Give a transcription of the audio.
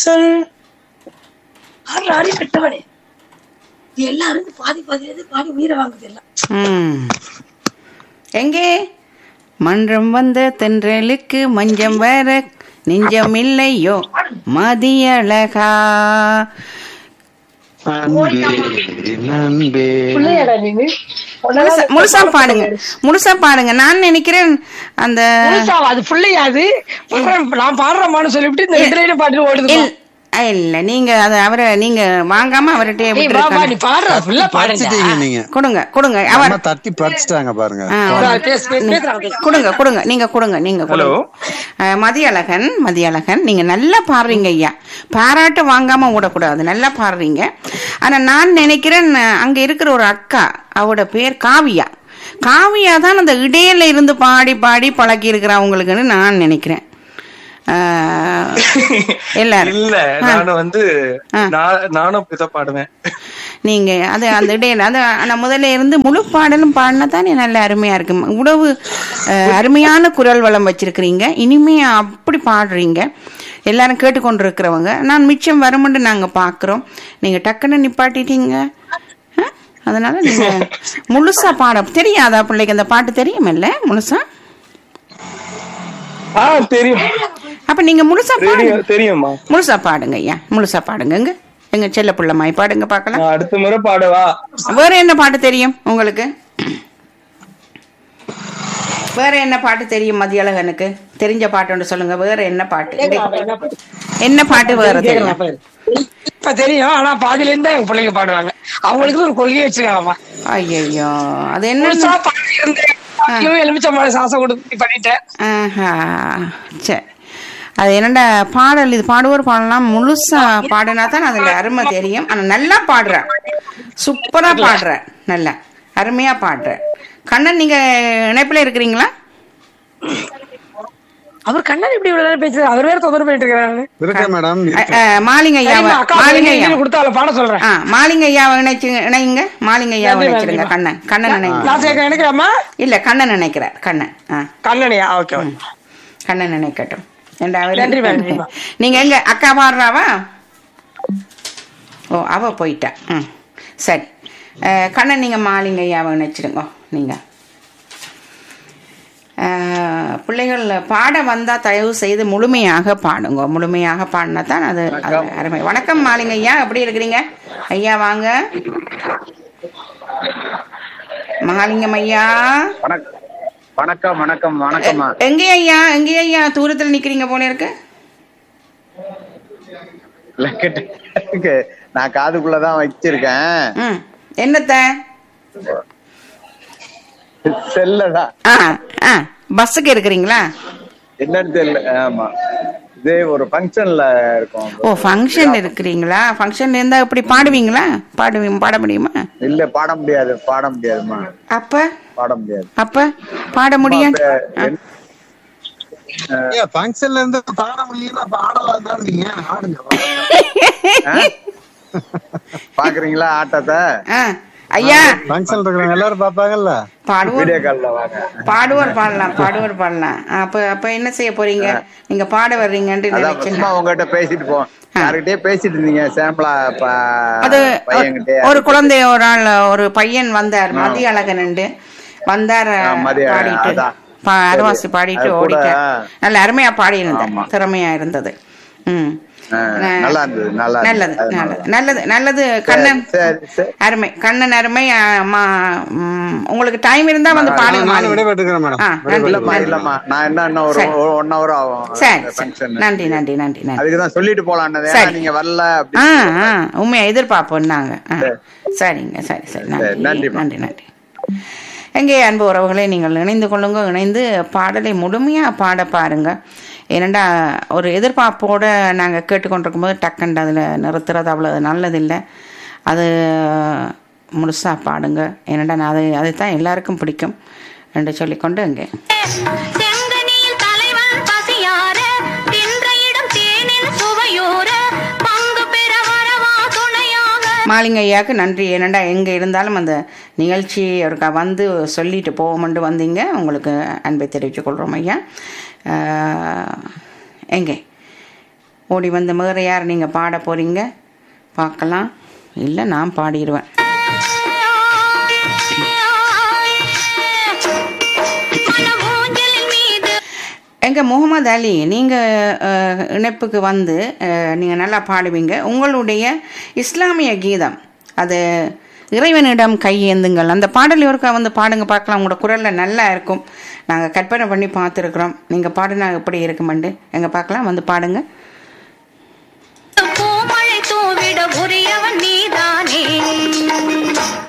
சொல் ஆறு ஆடி பெற்றவனே இது எல்லாரும் பாதி பாதி இது பாதி உயிரை வாங்குது எல்லாம் ம். எங்கே மன்றம் வந்த தென்றலுக்கு மஞ்சம் வர நெஞ்சம் இல்லையோ மதியழகா நண்பே பிள்ளையாடா நீங்க முழுசா- முழுசா பாடுங்க முழுசா பாடுங்க நான் நினைக்கிறேன் அந்த முழுசா அது பிள்ளையா அது பாடுறேன், நான் பாடுறேன்னு சொல்லிவிட்டு இந்த ரெண்டு லைனும் பாட்டு ஓடுது இல்- இல்ல நீங்க அது அவரை நீங்க வாங்காம அவர்கிட்டயே ஏய், வா, வா, நீ விட்டுருக்காங்க பாடுற புள்ள படிச்சிட்டீங்க பாடுங்க நீங்க கொடுங்க கொடுங்க அவர் நம்ம தட்டி படிச்சிட்டாங்க பாருங்க ஆ, பேசு பேசு பேசுறாங்க பேசு. கொடுங்க கொடுங்க நீங்க கொடுங்க நீங்க கொடுங்க அஹ், மதியழகன் மதியழகன் நீங்க நல்லா பாடுறீங்க ஐயா பாராட்டு வாங்காம விடக்கூடாது நல்லா பாடுறீங்க ஆனா நான் நினைக்கிறேன் அஹ், அங்க இருக்கிற ஒரு அக்கா அவரோட பேர் காவியா காவியா தான் அந்த இடையில இருந்து பாடி பாடி பழக்கி இருக்கிறவங்களுக்குன்னு நான் நினைக்கிறேன் அஹ், எல்லாரும் இல்ல ஆ. நானும் வந்து ஆ. நான் நானும் அப்படிதான் பாடுவேன் நீங்க அது அந்த இடையில அது ஆனா முதல்ல இருந்து முழு பாடலும் பாடினா தானே நல்ல அருமையா இருக்கு உணவு அஹ், அருமையான குரல் வளம் வச்சிருக்கிறீங்க இனிமே அப்படி பாடுறீங்க எல்லாரும் கேட்டுக்கொண்டிருக்கிறவங்க நான் மிச்சம் வருமுன்னு நாங்க பாக்குறோம் நீங்க டக்குன்னு நிப்பாட்டிட்டீங்க அஹ், அதனால நீங்க முழுசா பாட தெரியாதா பிள்ளைக்கு அந்த பாட்டு தெரியுமில்ல முழுசா ஆ தெரியும் அப்ப நீங்க முழுசா பாடுங்க தெரியும் தெரியும்மா முழுசா பாடுங்க ஐயா முழுசா பாடுங்க எங்க எங்க செல்ல பிள்ளைமாய் பாடுங்க பார்க்கலாம் நான் அடுத்த முறை பாடவா வேற என்ன பாட்டு தெரியும் உங்களுக்கு வேற என்ன பாட்டு தெரியும் மதியழகனுக்கு தெரிஞ்ச பாட்டு ஒன்று சொல்லுங்க வேற என்ன பாட்டு என்ன பாட்டு வேற தெரியும் இப்ப தெரியும் ஆனா பாதியில இருந்து எங்க பிள்ளைங்க பாடுவாங்க அவங்களுக்கு ஒரு கொள்கையை வச்சிருக்காங்கம்மா ஐயோ அது என்ன முழுசா பாடி இருந்து எலுமிச்சம்பழம் சாசம் கொடுத்து பண்ணிட்டேன் ஆஹா சரி அது என்னடா பாடல் இது பாடுவோர் பாடலாம் முழுசா பாடினா தான் அதுல அருமை தெரியும் ஆனா நல்லா பாடுற சூப்பரா பாடுற நல்லா அருமையா பாடுற கண்ணன் நீங்க இணைப்புல இருக்கிறீங்களா அவர் கண்ணன் இப்படி இவ்வளவு நேரம் பேசுறாரு அவர் வேற தொந்தரவு பண்ணிட்டு இருக்காரு இருக்கேன் மேடம் அஹ், அஹ், மாலிங்க ஐயாவை அக்கா மாலிங்க ஐயா கொடுத்து அவளை பாட சொல்றேன் ஆ மாலிங்க ஐயாவை இணைச்சு இணைங்க மாலிங்க ஐயாவை நன்றி, இணைச்சிருங்க நன்றிம்மா. கண்ணன் கண்ணன் நினைங்க நான் சேர்க்க நினைக்கிறேம்மா இல்ல கண்ணன் நினைக்கிறார் கண்ணன் ஆ கண்ணனையா ஓகே கண்ணன் நினைக்கட்டும் ஏண்டா அவரு- நன்றி, நன்றிம்மா. நீங்க எங்க அக்கா பாடுறாவா ஓ அவ போயிட்டா ம் சரி அஹ், கண்ணன் நீங்க மாலிங்க ஐயாவை இணைச்சிடுங்க நீங்க அஹ், பிள்ளைகள் பாட வந்தா தயவு செய்து முழுமையாக பாடுங்க முழுமையாக பாடினா தான் அது அது அருமை வணக்கம் மாலிங்க ஐயா எப்படி இருக்கிறீங்க ஐயா வாங்க மகாலிங்கம் ஐயா வணக்கம் வணக்கம் வணக்கம் வணக்கம்மா எங்கே ஐயா எங்கே ஐயா தூரத்துல நிக்கிறீங்க போல இருக்கு இல்ல, கிட்ட- இருக்கு. நான் காதுக்குள்ளதான் வச்சிருக்கேன் ம் என்னத்த செல்லதான் ஆ ஆ பஸ்ஸுக்கு இருக்கிறீங்களா என்னன்னு தெரியல ஆமா இது ஒரு ஃபங்க்ஷன்ல இருக்கோம் ஓ ஃபங்க்ஷன் இருக்கிறீங்களா ஃபங்க்ஷன் இருந்தா எப்படி பாடுவீங்களா பாடுவீங்க பாட முடியுமா இல்ல பாட முடியாது பாட முடியாதுமா அப்ப பாட முடியாது அப்ப பாட முடியாது ஆ. ஃபங்க்ஷன்ல இருந்து பாட முடியல பாடலாம் தான் நீங்க ஆடுங்க பாக்குறீங்களா ஆட்டத்தை ஆ. ஐயா ஃபங்க்ஷன் இருக்கிறவங்க எல்லாரும் பாப்பாங்கல்ல பாடுவோர் வீடியோ கால்ல வாங்க பாடுவோர் பாடலாம் பாடுவோர் பாடலாம் அப்ப அப்ப என்ன செய்ய போறீங்க நீங்க பாட வர்றீங்கன்னு அதான் சும்மா நினைச்சேன் உங்ககிட்ட பேசிட்டு போவோம் யாருகிட்டயே பேசிட்டு இருந்தீங்க சாம்பிளா அது பையன்கிட்ட ஒரு குழந்தை ஒரு ஆள் ஒரு பையன் வந்தார் மதிய அழகனண்டு வந்தார் ஆ, மதிய பாடிட்டு அதான். பா- அரவாசி பாடிட்டு அது கூட, ஓடிட்டார் நல்ல அருமையா பாடி இருந்தார் ஆமா. திறமையா இருந்தது ம் ஆ, நல்லா இருந்தது நல்லா நல்லது இருந்தது. அது நல்லது நல்லது நல்லது கண்ணன் சரி, சரி. அருமை கண்ணன் அருமை ஆ, மா- ம், உங்களுக்கு டைம் இருந்தா வந்து பாடுங்க நானும் மாலினி. விடைபெற்றுக்கிறேன் மேடம் ஆ, நன்றி இல்லம்மா நன்றி இல்லம்மா நான் என்ன இன்னும் ஒரு சரி. ஒன் ஹவர் ஆகும் சரி சரி. ஃபங்க்ஷன் நன்றி நன்றி நன்றி நன்றி அதுக்குதான் சொல்லிட்டு போலான்னு சரி. நீங்க வரல ஆ அப்படி ஆ உண்மையா எதிர்பார்ப்போம் நாங்க ஆ. சரி. சரிங்க சரி சரி நன்றி சரி, நன்றிம்மா. நன்றி நன்றி எங்கே அன்பு உறவுகளை நீங்கள் இணைந்து கொள்ளுங்க இணைந்து பாடலை முழுமையா பாட பாருங்க ஏனண்டா ஒரு எதிர்பார்ப்போட நாங்க கேட்டுக்கொண்டிருக்கும் போது டக்குண்டு அதுல நிறுத்துறது அவ்வளவு நல்லதில்லை அது முழுசா பாடுங்க ஏனண்டா நான் அது அதுதான் எல்லாருக்கும் பிடிக்கும் என்று சொல்லிக்கொண்டு இங்கே செங்கனியில் தலைவன் பசியார தின்ற இடம் தேனின் சுவையூர பங்கு பெற வரவா துணையாக மாலிங்க ஐயாவுக்கு நன்றி ஏனண்டா எங்கே இருந்தாலும் அந்த நிகழ்ச்சி அவருக்கு வந்து சொல்லிட்டு போவோம்ட்டு வந்தீங்க உங்களுக்கு அன்பை தெரிவித்துக் கொள்கிறோம் ஐயா ஆஹ், எங்கே ஓடி வந்து வேற யார் நீங்கள் பாட போறீங்க பார்க்கலாம் இல்லை நான் பாடிடுவேன் மனமூஞ்சலின் மீது எங்க முகமது அலி நீங்கள் இணைப்புக்கு வந்து நீங்கள் நல்லா பாடுவீங்க உங்களுடைய இஸ்லாமிய கீதம் அது இறைவனிடம் கையேந்துங்கள் அந்த பாடல் ஒருக்கா வந்து பாடுங்க பார்க்கலாம் உங்களோட குரலில் நல்லா இருக்கும் நாங்கள் கற்பனை பண்ணி பார்த்துருக்குறோம் நீங்கள் பாடுனா எப்படி இருக்குமெண்டு எங்க பார்க்கலாம் வந்து பாடுங்க பூமழை தூவிட உரியவன் நீதானே